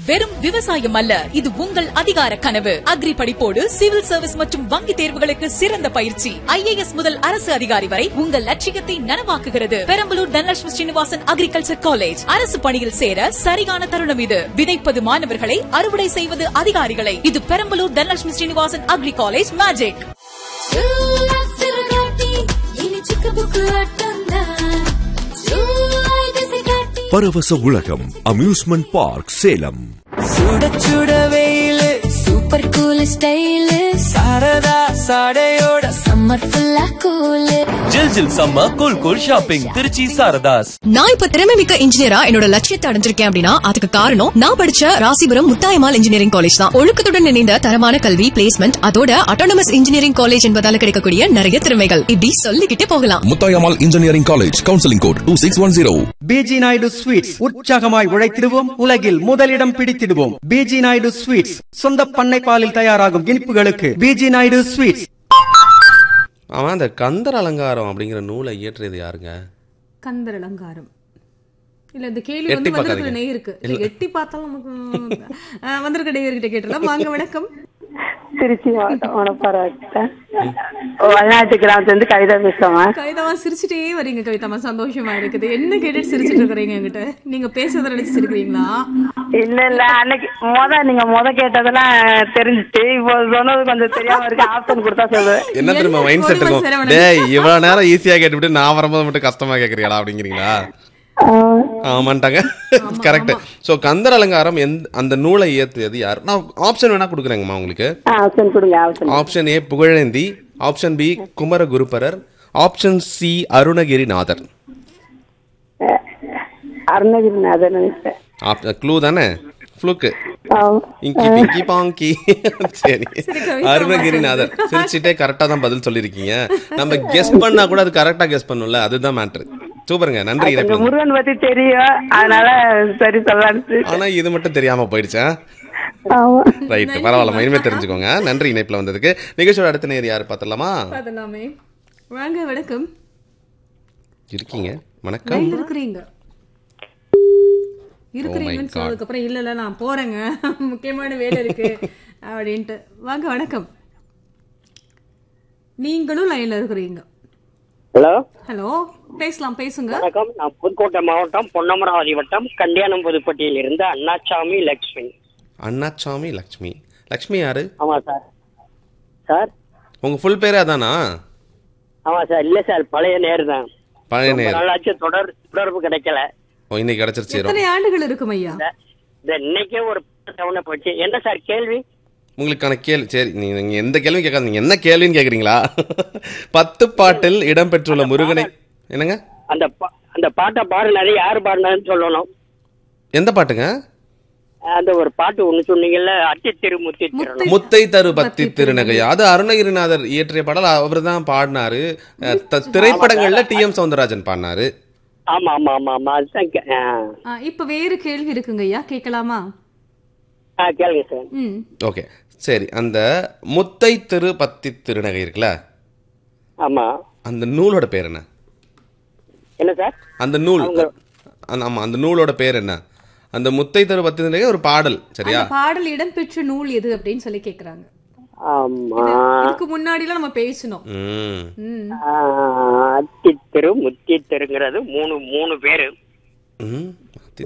வெறும் விவசாயம் அல்ல இது உங்கள் அதிகார கனவு அக்ரி படிப்போடு சிவில் சர்வீஸ் மற்றும் வங்கி தேர்வுகளுக்கு சிறந்த பயிற்சி ஐஏஎஸ் முதல் அரசு அதிகாரி வரை உங்கள் லட்சியத்தை நனவாக்குகிறது பெரம்பலூர் தனலட்சுமி ஸ்ரீனிவாசன் அக்ரிகல்ச்சர் காலேஜ் அரசு பணியில் சேர சரியான தருணம் இது விதைப்பது மாணவர்களை அறுவடை செய்வது அதிகாரிகளை இது Perambalur Dhanalakshmi Srinivasan agri college magic பரவச உலகம் அம்யூஸ்மெண்ட் பார்க் சேலம் சுட சுட வெயிலு சூப்பர் கூல் ஸ்டைலு சாரதா சாடையோட சம்மர் ஃபுல்லா கூலு ஜில் ஜில் சம்ம cool cool shopping Trichy Saradhas நான் இப்ப திறமை மிக்க இன்ஜினியரா என்னோட லட்சியத்தை அடைஞ்சிருக்கேன் அப்படின்னா அதுக்கு காரணம் நான் படிச்ச ராசிபுரம் முத்தாயமால் இன்ஜினியரிங் காலேஜ் தான் ஒழுக்கத்துடன் இணைந்த தரமான கல்வி பிளேஸ்மெண்ட் அதோட அட்டானமஸ் இன்ஜினியரிங் காலேஜ் என்பதால கிடைக்கக்கூடிய நிறைய திறமைகள் இப்படி சொல்லிக்கிட்டே போகலாம் Muthayammal engineering college counselling code two six one zero PG Naidu sweets உற்சாகமாய் உழைத்திடுவோம் உலகில் முதலிடம் பிடித்திடுவோம் பிஜி நாயுடு ஸ்வீட்ஸ் சொந்த பண்ணை பாலில் தயாராகும் இனிப்புகளுக்கு பிஜி நாயுடு ஸ்வீட்ஸ் அவன் அந்த கந்தர் அலங்காரம் அப்படிங்கிற நூலை இயற்றியது யாருங்க கந்தர் அலங்காரம் இல்ல இந்த கேள்வி எட்டி வந்து வந்திருக்கிற பார்க்காதீங்க. நேயருக்கு இல்ல எட்டி பார்த்தாலும் நமக்கு அஹ், வந்திருக்க நேயர்கிட்ட கேட்டலாம் வாங்க வணக்கம் திருச்சி மாவட்டம் மணப்பாறை வயநாட்டு கிராமத்துல இருந்து கவிதா பேசுறேன் கவிதாமா சிரிச்சுட்டே வரீங்க கவிதாமா சந்தோஷமா இருக்குது என்ன கேட்டுட்டு சிரிச்சிட்டு இருக்கிறீங்க என்கிட்ட நீங்க பேசுறத நினைச்சு சிரிக்கிறீங்களா இல்ல இல்ல அன்னைக்கு மொத நீங்க மொத கேட்டதெல்லாம் தெரிஞ்சுச்சு இப்போ சொன்னது கொஞ்சம் தெரியாம இருக்கு ஆப்ஷன் கொடுத்தா சொல்லுவேன் என்ன தெரியுமா மைண்ட் செட் பொறுமை இருக்கும் சரவணன். டேய் இவ்வளவு நேரம் ஈஸியா கேட்டுவிட்டு நான் வரும்போது மட்டும் கஷ்டமா கேக்குறீங்களா அப்படிங்கிறீங்களா ஆமாண்டாங்க கரெக்ட் சோ கந்தர் அலங்காரம் எந்த அந்த நூலை இயற்றியது யார் நான் ஆப்ஷன் வேணா கொடுக்குறேங்கம்மா உங்களுக்கு ஆப்ஷன் கொடுங்க option option A Pugazhendhi option B Kumaraguruparar option C Arunagirinathar Arunagirinathan நினைச்சேன் க்ளூ தானே ஃப்ளூக்கு ஆமா. இங்கி பிங்கி பாங்கி சரி கவிதா அருணகிரிநாதர் சிரிச்சிட்டே கரெக்டா தான் பதில் சொல்லிருக்கீங்க நம்ம கெஸ் பண்ணா கூட அது கரெக்டா கெஸ் பண்ணும்ல அதுதான் மேட்ரு சூப்பருங்க நன்றி கொஞ்சம் இணைப்பில் முருகன் பத்தி தெரியும் அதனால சரி சொல்லலான்னு ஆனா இது மட்டும் தெரியாம போயிடுச்சா ஆமா ரைட் பரவாயில்ல இனிமே தெரிஞ்சுக்கோங்க நன்றி இணைப்புல வந்ததுக்கு நிகழ்ச்சியோட அடுத்த நேர் யார் பார்த்தலாமா அதெல்லாமே வாங்க வணக்கம் இருக்கீங்க வணக்கம் லைன்ல இருக்கிறீங்க இருக்கிறீங்கன்னு God. சொன்னதுக்கு அப்புறம் இல்ல இல்ல நான் போறேங்க முக்கியமான வேலை இருக்கு அப்படின்ட்டு வாங்க வணக்கம் நீங்களும் லைன்ல இருக்கிறீங்க ஹலோ ஹலோ பேசலாம் பேசுங்க வணக்கம் நான் புதுக்கோட்டை மாவட்டம் பொன்னமராவதி வட்டம் கண்டியானம் புதுப்பட்டியில் இருந்து அண்ணாச்சாமி லக்ஷ்மி அண்ணாச்சாமி லக்ஷ்மி லக்ஷ்மி யாரு ஆமா சார் சார் உங்க ஃபுல் பேரே அதானா ஆமா சார் இல்ல சார் பழைய நேர் தான் பழைய ரொம்ப நேர் நாளாச்சு தொடர் தொடர்பு கிடைக்கல ஓ இன்னைக்கு கிடைச்சிருச்சு எத்தனை ஆண்டுகள் இருக்கும் ஐயா இந்த- இந்த இன்னைக்கே ஒரு டவுன போச்சு என்ன சார் கேள்வி உங்களுக்கான கேள்வி சரி நீங்க நீங்க எந்த கேள்வியும் கேட்காது நீங்க என்ன கேள்வின்னு கேக்குறீங்களா பத்து பாட்டில் இடம்பெற்றுள்ள முருகனை என்னங்க அந்த பா- அந்த பாட்டை பாடினது யாரு பாடினதுன்னு சொல்லணும் எந்த பாட்டுங்க அந்த ஒரு பாட்டு ஒண்ணு சொன்னீங்கல்ல அத்தி திருமுத்தி திரு முத்தை தரு பத்தி திருநகை அது அருணகிரிநாதர் இயற்றிய பாடல் அவர் தான் பாடினாரு அஹ், த- திரைப்படங்கள்ல டி எம் சவுந்தரராஜன் பாடினாரு ஆமா ஆமா ஆமா ஆமா அதுதான் கே- ஆ. ஆ, இப்ப வேறு கேள்வி இருக்குங்க ஐயா கேட்கலாமா ஆ கேளுங்க சார் ம் ஓகே சரி அந்த முத்தை திரு பத்தி திருநகை இருக்குல்ல ஆமா அந்த நூலோட பேர் என்ன என்ன சார் அந்த நூல் அந்த- ஆமா அந்த நூலோட பேர் என்ன அந்த முத்தை தரு பத்தி திருநகை ஒரு பாடல் சரியா அந்த பாடல் இடம்பெற்ற நூல் எது அப்படின்னு சொல்லி கேக்குறாங்க ஆமா இதுக்கு முன்னாடிலாம் நம்ம பேசணும் ம் ம் அத்தி தெரு முத்தி தெருங்கிறது மூணு மூணு பேரு ம்